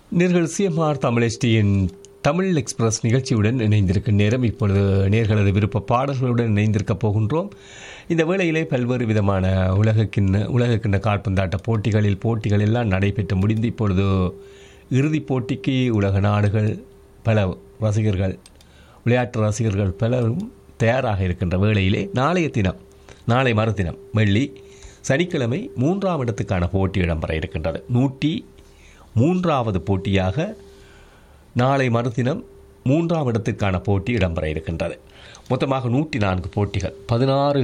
நேர்கள் சிஎம்ஆர் தமிழ் எஸ்டியின் தமிழ் எக்ஸ்பிரஸ் நிகழ்ச்சியுடன் இணைந்திருக்கும் நேரம் இப்பொழுது நேர்களது விருப்ப பாடல்களுடன் இணைந்திருக்கப் போகின்றோம் இந்த வேளையிலே பல்வேறு விதமான உலகக்கிண்ண உலகக்கிண்ண கால்பந்தாட்ட போட்டிகளில் போட்டிகள் எல்லாம் நடைபெற்று முடிந்து இப்பொழுது இறுதிப் போட்டிக்கு உலக நாடுகள் பல ரசிகர்கள் விளையாட்டு ரசிகர்கள் பலரும் தயாராக இருக்கின்ற வேளையிலே நாளைய தினம் நாளை மறுதினம் வெள்ளி சனிக்கிழமை மூன்றாம் இடத்துக்கான போட்டி இடம்பெற இருக்கின்றது நூற்றி மூன்றாவது போட்டியாக நாளை மறுதினம் மூன்றாம் இடத்திற்கான போட்டி இடம்பெற இருக்கின்றது மொத்தமாக நூற்றி நான்கு போட்டிகள் பதினாறு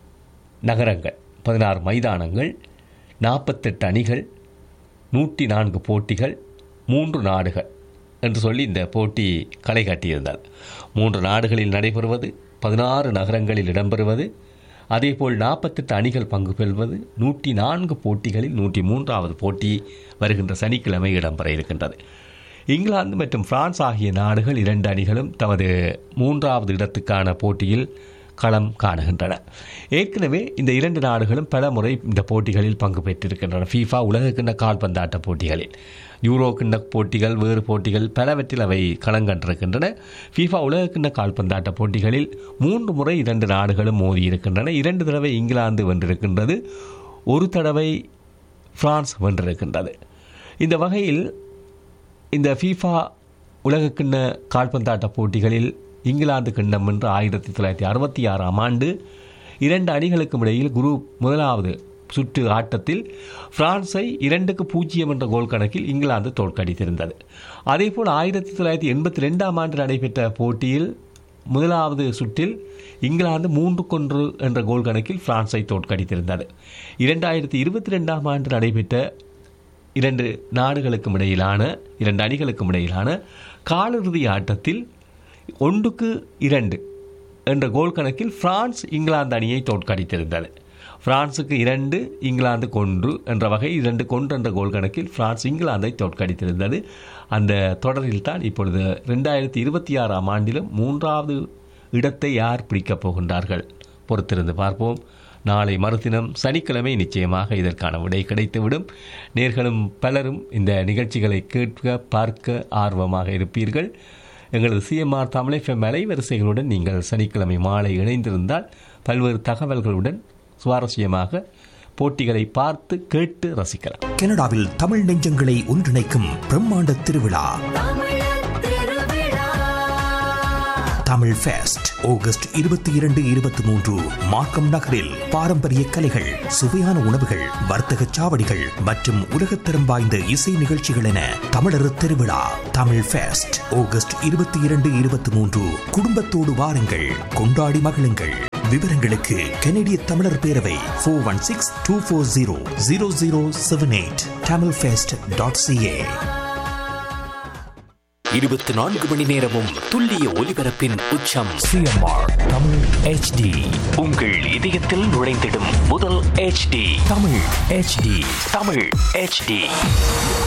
நகரங்கள் பதினாறு மைதானங்கள் நாற்பத்தெட்டு அணிகள் நூற்றி நான்கு போட்டிகள் மூன்று நாடுகள் என்று சொல்லி இந்த போட்டி களை காட்டியிருந்தது மூன்று நாடுகளில் நடைபெறுவது பதினாறு நகரங்களில் இடம்பெறுவது அதேபோல் நாற்பத்தெட்டு அணிகள் பங்கு பெறுவது நூற்றி நான்கு போட்டிகளில் நூற்றி மூன்றாவது போட்டி வருகின்ற சனிக்கிழமை இடம்பெற இருக்கின்றது இங்கிலாந்து மற்றும் பிரான்ஸ் ஆகிய நாடுகள் இரண்டு அணிகளும் தமது மூன்றாவது இடத்துக்கான போட்டியில் களம் காணுகின்றன ஏற்கனவே இந்த இரண்டு நாடுகளும் பல முறை இந்த போட்டிகளில் பங்கு பெற்றிருக்கின்றன ஃபீஃபா உலகக்கிண்ண கால்பந்தாட்ட போட்டிகளில் யூரோ கிண்ண போட்டிகள் வேறு போட்டிகள் பலவற்றில் அவை களங்கண்டிருக்கின்றன ஃபீஃபா உலகக்கிண்ண கால்பந்தாட்ட போட்டிகளில் மூன்று முறை இரண்டு நாடுகளும் மோதி இருக்கின்றன இரண்டு தடவை இங்கிலாந்து வென்றிருக்கின்றது ஒரு தடவை பிரான்ஸ் வென்றிருக்கின்றது இந்த வகையில் இந்த ஃபீஃபா உலகக்கிண்ண கால்பந்தாட்ட போட்டிகளில் இங்கிலாந்து கிண்ணம் என்று ஆயிரத்தி தொள்ளாயிரத்தி அறுபத்தி ஆறாம் ஆண்டு இரண்டு அணிகளுக்கும் இடையில் குரூப் முதலாவது சுற்று ஆட்டத்தில் பிரான்ஸை இரண்டுக்கு பூஜ்ஜியம் என்ற கோல் கணக்கில் இங்கிலாந்து தோற்கடித்திருந்தது அதேபோல் ஆயிரத்தி தொள்ளாயிரத்தி எண்பத்தி ரெண்டாம் ஆண்டு நடைபெற்ற போட்டியில் முதலாவது சுற்றில் இங்கிலாந்து மூன்றுக்கொன்று என்ற கோல் கணக்கில் பிரான்ஸை தோற்கடித்திருந்தது இரண்டாயிரத்தி இருபத்தி ரெண்டாம் ஆண்டு நடைபெற்ற இரண்டு நாடுகளுக்கும் இடையிலான இரண்டு அணிகளுக்கும் இடையிலான காலிறுதி ஆட்டத்தில் ஒன்றுக்கு இரண்டு என்ற கோல் கணக்கில் பிரான்ஸ் இங்கிலாந்து அணியை தோற்கடித்திருந்தது பிரான்சுக்கு இரண்டு இங்கிலாந்து கொன்று என்ற வகை இரண்டு கொன்று என்ற கோல் கணக்கில் பிரான்ஸ் இங்கிலாந்தை தோற்கடித்திருந்தது அந்த தொடரில் தான் இப்பொழுது ரெண்டாயிரத்தி இருபத்தி ஆறாம் ஆண்டிலும் மூன்றாவது இடத்தை யார் பிடிக்கப் போகின்றார்கள் பொறுத்திருந்து பார்ப்போம் நாளை மறுதினம் சனிக்கிழமை நிச்சயமாக இதற்கான விடை கிடைத்துவிடும் நேர்களும் பலரும் இந்த நிகழ்ச்சிகளை கேட்க பார்க்க ஆர்வமாக இருப்பீர்கள் எங்களது சிஎம்ஆர் தமிழ் அலைவரிசைகளுடன் நீங்கள் சனிக்கிழமை மாலை இணைந்திருந்தால் பல்வேறு தகவல்களுடன் சுவாரஸ்யமாக போட்டிகளை பார்த்து கேட்டு ரசிக்கலாம் கனடாவில் தமிழ் நெஞ்சங்களை ஒன்றிணைக்கும் பிரம்மாண்ட திருவிழா தமிழ் ஃபெஸ்ட் ஆகஸ்ட் இருபத்தி இரண்டு இருபத்தி மூன்று மார்க்கம் நகரில் பாரம்பரிய கலைகள் சுவையான உணவுகள் வர்த்தக சாவடிகள் மற்றும் உலகத்தரம் வாய்ந்த இசை நிகழ்ச்சிகள் என தமிழர் திருவிழா தமிழ் ஃபெஸ்ட் ஆகஸ்ட் இருபத்தி இரண்டு இருபத்தி மூன்று குடும்பத்தோடு வாருங்கள் கொண்டாடி மகிழுங்கள் விவரங்களுக்கு கனடிய தமிழர் பேரவை four one six two four zero zero zero seven eight Tamil fest dot C A இருபத்தி நான்கு மணி நேரமும் துல்லிய ஒலிபரப்பின் உச்சம் சிஎம்ஆர் தமிழ் ஹெச்டி உங்கள் இதயத்தில் நுழைந்திடும் முதல் HD Tamil HD Tamil HD